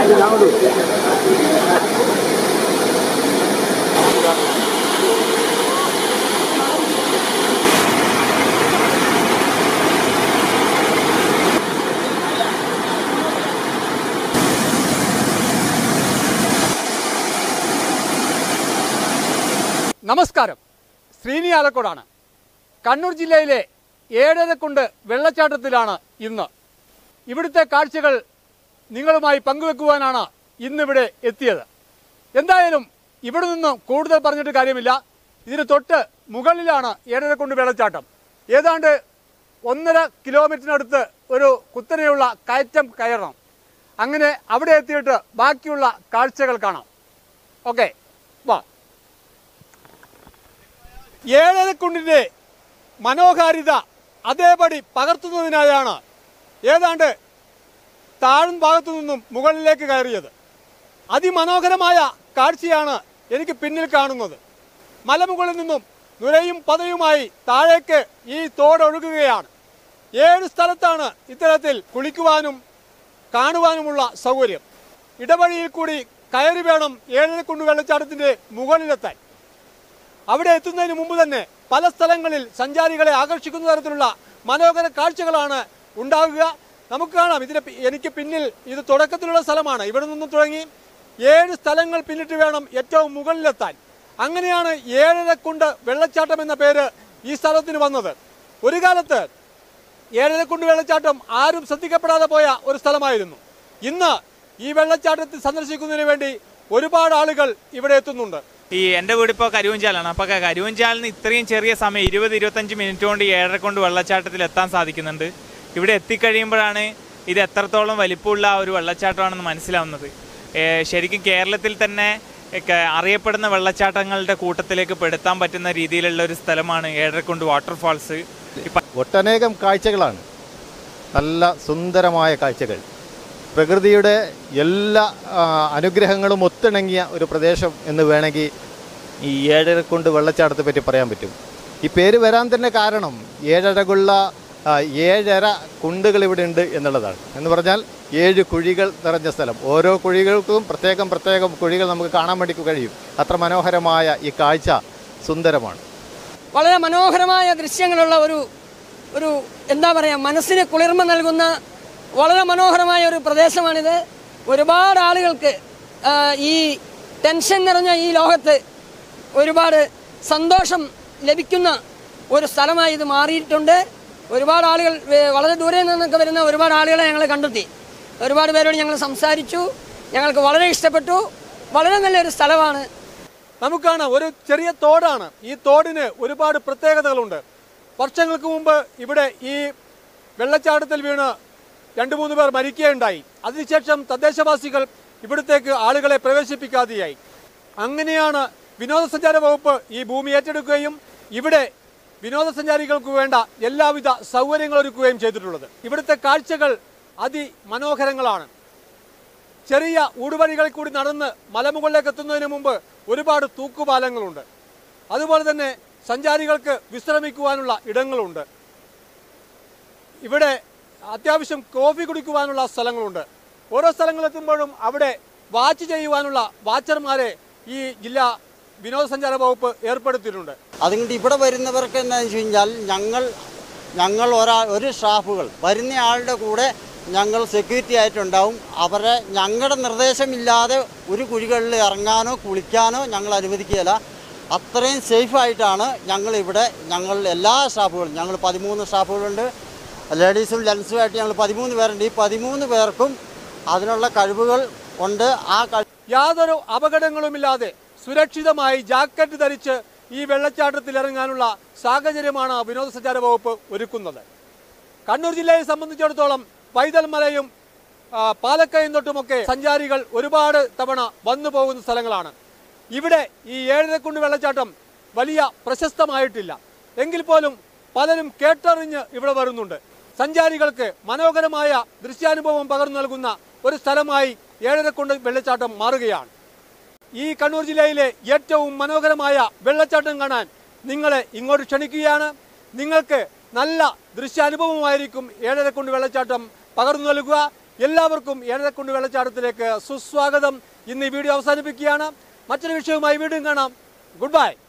നമസ്കാരം ശ്രീനി ആലക്കോടാണ് കണ്ണൂർ ജില്ലയിലെ ഏഴരക്കുണ്ട് വെള്ളച്ചാട്ടത്തിലാണ് ഇന്ന് ഇവിടുത്തെ കാഴ്ചകൾ നിങ്ങളുമായി പങ്കുവെക്കുവാനാണ് ഇന്നിവിടെ എത്തിയത് എന്തായാലും ഇവിടെ നിന്നും കൂടുതൽ പറഞ്ഞിട്ട് കാര്യമില്ല ഇതിന് തൊട്ട് മുകളിലാണ് ഏഴരക്കുണ്ട് വെള്ളച്ചാട്ടം ഏതാണ്ട് ഒന്നര കിലോമീറ്ററിനടുത്ത് ഒരു കുത്തനെയുള്ള കയറ്റം കയറണം അങ്ങനെ അവിടെ എത്തിയിട്ട് ബാക്കിയുള്ള കാഴ്ചകൾ കാണാം ഓക്കെ വാ ഏഴരക്കുണ്ടിൻ്റെ മനോഹാരിത അതേപടി പകർത്തുന്നതിനായാണ് ഏതാണ്ട് താഴ്ന്ന ഭാഗത്തു നിന്നും മുകളിലേക്ക് കയറിയത് അതിമനോഹരമായ കാഴ്ചയാണ് എനിക്ക് പിന്നിൽ കാണുന്നത് മലമുകളിൽ നിന്നും നുരയും പതയുമായി താഴേക്ക് ഈ തോടൊഴുകുകയാണ് ഏഴ് സ്ഥലത്താണ് ഇത്തരത്തിൽ കുളിക്കുവാനും കാണുവാനുമുള്ള സൗകര്യം ഇടവഴിയിൽ കൂടി കയറി വേണം ഏഴരക്കുണ്ട് വെള്ളച്ചാട്ടത്തിൻ്റെ മുകളിലെത്താൻ അവിടെ എത്തുന്നതിന് മുമ്പ് തന്നെ പല സ്ഥലങ്ങളിൽ സഞ്ചാരികളെ ആകർഷിക്കുന്ന തരത്തിലുള്ള മനോഹര കാഴ്ചകളാണ് ഉണ്ടാകുക നമുക്ക് കാണാം ഇതിന് പി- എനിക്ക് പിന്നിൽ ഇത് തുടക്കത്തിലുള്ള സ്ഥലമാണ് ഇവിടെ നിന്ന് തുടങ്ങി ഏഴ് സ്ഥലങ്ങൾ പിന്നിട്ട് വേണം ഏറ്റവും മുകളിലെത്താൻ അങ്ങനെയാണ് ഏഴരക്കുണ്ട് വെള്ളച്ചാട്ടം എന്ന പേര് ഈ സ്ഥലത്തിന് വന്നത് ഒരു കാലത്ത് ഏഴരക്കുണ്ട് വെള്ളച്ചാട്ടം ആരും ശ്രദ്ധിക്കപ്പെടാതെ പോയ ഒരു സ്ഥലമായിരുന്നു ഇന്ന് ഈ വെള്ളച്ചാട്ടത്തിൽ സന്ദർശിക്കുന്നതിന് വേണ്ടി ഒരുപാട് ആളുകൾ ഇവിടെ എത്തുന്നുണ്ട് ഈ എൻ്റെ വീട് ഇപ്പോൾ കരുവഞ്ചാലാണ് അപ്പോൾ കരുവഞ്ചാലിന് ഇത്രയും ചെറിയ സമയം ഇരുപത് ഇരുപത്തഞ്ച് മിനിറ്റ് കൊണ്ട് ഏഴര കൊണ്ട് വെള്ളച്ചാട്ടത്തിൽ എത്താൻ സാധിക്കുന്നുണ്ട് ഇവിടെ എത്തിക്കഴിയുമ്പോഴാണ് ഇത് എത്രത്തോളം വലിപ്പമുള്ള ഒരു വെള്ളച്ചാട്ടമാണെന്ന് മനസ്സിലാവുന്നത് ഏ, ശരിക്കും കേരളത്തിൽ തന്നെ ഒക്കെ അറിയപ്പെടുന്ന വെള്ളച്ചാട്ടങ്ങളുടെ കൂട്ടത്തിലേക്ക് പെടുത്താൻ പറ്റുന്ന രീതിയിലുള്ള ഒരു സ്ഥലമാണ് ഏഴരക്കുണ്ട് വാട്ടർഫാൾസ് ഇപ്പം ഒട്ടനേകം കാഴ്ചകളാണ് നല്ല സുന്ദരമായ കാഴ്ചകൾ പ്രകൃതിയുടെ എല്ലാ ആ, അനുഗ്രഹങ്ങളും ഒത്തിണങ്ങിയ ഒരു പ്രദേശം എന്ന് വേണമെങ്കിൽ ഈ ഏഴരക്കുണ്ട് വെള്ളച്ചാട്ടത്തെ പറ്റി പറയാൻ പറ്റും ഈ പേര് വരാൻ തന്നെ കാരണം ഏഴരകുള്ള ആ, ഏഴര കുണ്ടുകൾ ഇവിടെ ഉണ്ട് എന്നുള്ളതാണ് എന്ന് പറഞ്ഞാൽ ഏഴ് കുഴികൾ നിറഞ്ഞ സ്ഥലം ഓരോ കുഴികൾക്കും പ്രത്യേകം പ്രത്യേകം കുഴികൾ നമുക്ക് കാണാൻ വേണ്ടി കഴിയും അത്ര മനോഹരമായ ഈ കാഴ്ച സുന്ദരമാണ് വളരെ മനോഹരമായ ദൃശ്യങ്ങളുള്ള ഒരു ഒരു എന്താ പറയുക മനസ്സിന് കുളിർമ നൽകുന്ന വളരെ മനോഹരമായ ഒരു പ്രദേശമാണിത് ഒരുപാട് ആളുകൾക്ക് ആ, ഈ ടെൻഷൻ നിറഞ്ഞ ഈ ലോകത്ത് ഒരുപാട് സന്തോഷം ലഭിക്കുന്ന ഒരു സ്ഥലമായി ഇത് മാറിയിട്ടുണ്ട് ഒരുപാട് ആളുകൾ ഏ, വളരെ ദൂരെ നിന്നൊക്കെ വരുന്ന ഒരുപാട് ആളുകളെ ഞങ്ങൾ കണ്ടെത്തി ഒരുപാട് പേരോട് ഞങ്ങൾ സംസാരിച്ചു ഞങ്ങൾക്ക് വളരെ ഇഷ്ടപ്പെട്ടു വളരെ നല്ലൊരു സ്ഥലമാണ് നമുക്ക് കാണാം ഒരു ചെറിയ തോടാണ് ഈ തോടിന് ഒരുപാട് പ്രത്യേകതകളുണ്ട് വർഷങ്ങൾക്ക് മുമ്പ് ഇവിടെ ഈ വെള്ളച്ചാട്ടത്തിൽ വീണ് രണ്ട് മൂന്ന് പേർ മരിക്കുകയുണ്ടായി അതിനുശേഷം തദ്ദേശവാസികൾ ഇവിടത്തേക്ക് ആളുകളെ പ്രവേശിപ്പിക്കാതെയായി അങ്ങനെയാണ് വിനോദസഞ്ചാര വകുപ്പ് ഈ ഭൂമി ഏറ്റെടുക്കുകയും ഇവിടെ വിനോദസഞ്ചാരികൾക്ക് വേണ്ട എല്ലാവിധ സൗകര്യങ്ങളും ഒരുക്കുകയും ചെയ്തിട്ടുള്ളത് ഇവിടുത്തെ കാഴ്ചകൾ അതിമനോഹരങ്ങളാണ് ചെറിയ ഊടുവഴികളിൽ കൂടി നടന്ന് മലമുകളിലേക്ക് എത്തുന്നതിന് മുമ്പ് ഒരുപാട് തൂക്കുപാലങ്ങളുണ്ട് അതുപോലെ തന്നെ സഞ്ചാരികൾക്ക് വിശ്രമിക്കുവാനുള്ള ഇടങ്ങളുണ്ട് ഇവിടെ അത്യാവശ്യം കോഫി കുടിക്കുവാനുള്ള സ്ഥലങ്ങളുണ്ട് ഓരോ സ്ഥലങ്ങളെത്തുമ്പോഴും അവിടെ വാച്ച് ചെയ്യുവാനുള്ള വാച്ചർമാരെ ഈ ജില്ലാ വിനോദസഞ്ചാര വകുപ്പ് ഏർപ്പെടുത്തിയിട്ടുണ്ട് അതുകൊണ്ട് ഇവിടെ വരുന്നവർക്ക് എന്താണെന്ന് വെച്ച് കഴിഞ്ഞാൽ ഞങ്ങൾ ഞങ്ങൾ ഒരാൾ ഒരു സ്റ്റാഫുകൾ വരുന്ന ആളുടെ കൂടെ ഞങ്ങൾ സെക്യൂരിറ്റി ആയിട്ടുണ്ടാവും അവരെ ഞങ്ങളുടെ നിർദ്ദേശമില്ലാതെ ഒരു കുഴികളിൽ ഇറങ്ങാനോ കുളിക്കാനോ ഞങ്ങൾ അനുവദിക്കുകയില്ല അത്രയും സേഫായിട്ടാണ് ഞങ്ങൾ ഇവിടെ ഞങ്ങൾ എല്ലാ സ്റ്റാഫുകളും ഞങ്ങൾ പതിമൂന്ന് സ്റ്റാഫുകളുണ്ട് ലേഡീസും ജെൻസുമായിട്ട് ഞങ്ങൾ പതിമൂന്ന് പേരുണ്ട് ഈ പതിമൂന്ന് പേർക്കും അതിനുള്ള കഴിവുകൾ ഉണ്ട് ആ കഴിവ് യാതൊരു അപകടങ്ങളുമില്ലാതെ സുരക്ഷിതമായി ജാക്കറ്റ് ധരിച്ച് ഈ വെള്ളച്ചാട്ടത്തിൽ ഇറങ്ങാനുള്ള സാഹചര്യമാണ് വിനോദസഞ്ചാര വകുപ്പ് ഒരുക്കുന്നത് കണ്ണൂർ ജില്ലയെ സംബന്ധിച്ചിടത്തോളം പൈതൽമലയും ആ, പാലക്കയം തൊട്ടുമൊക്കെ സഞ്ചാരികൾ ഒരുപാട് തവണ വന്നു പോകുന്ന സ്ഥലങ്ങളാണ് ഇവിടെ ഈ ഏഴരക്കുണ്ട് വെള്ളച്ചാട്ടം വലിയ പ്രശസ്തമായിട്ടില്ല എങ്കിൽ പോലും പലരും കേട്ടറിഞ്ഞ് ഇവിടെ വരുന്നുണ്ട് സഞ്ചാരികൾക്ക് മനോഹരമായ ദൃശ്യാനുഭവം പകർന്നു നൽകുന്ന ഒരു സ്ഥലമായി ഏഴരക്കുണ്ട് വെള്ളച്ചാട്ടം മാറുകയാണ് ഈ കണ്ണൂർ ജില്ലയിലെ ഏറ്റവും മനോഹരമായ വെള്ളച്ചാട്ടം കാണാൻ നിങ്ങളെ ഇങ്ങോട്ട് ക്ഷണിക്കുകയാണ് നിങ്ങൾക്ക് നല്ല ദൃശ്യാനുഭവമായിരിക്കും ഏഴരക്കുണ്ട് വെള്ളച്ചാട്ടം പകർന്നു നൽകുക എല്ലാവർക്കും ഏഴരക്കുണ്ട് വെള്ളച്ചാട്ടത്തിലേക്ക് സുസ്വാഗതം ഇന്ന് ഈ വീഡിയോ അവസാനിപ്പിക്കുകയാണ് മറ്റൊരു വിഷയവുമായി വീണ്ടും കാണാം ഗുഡ് ബൈ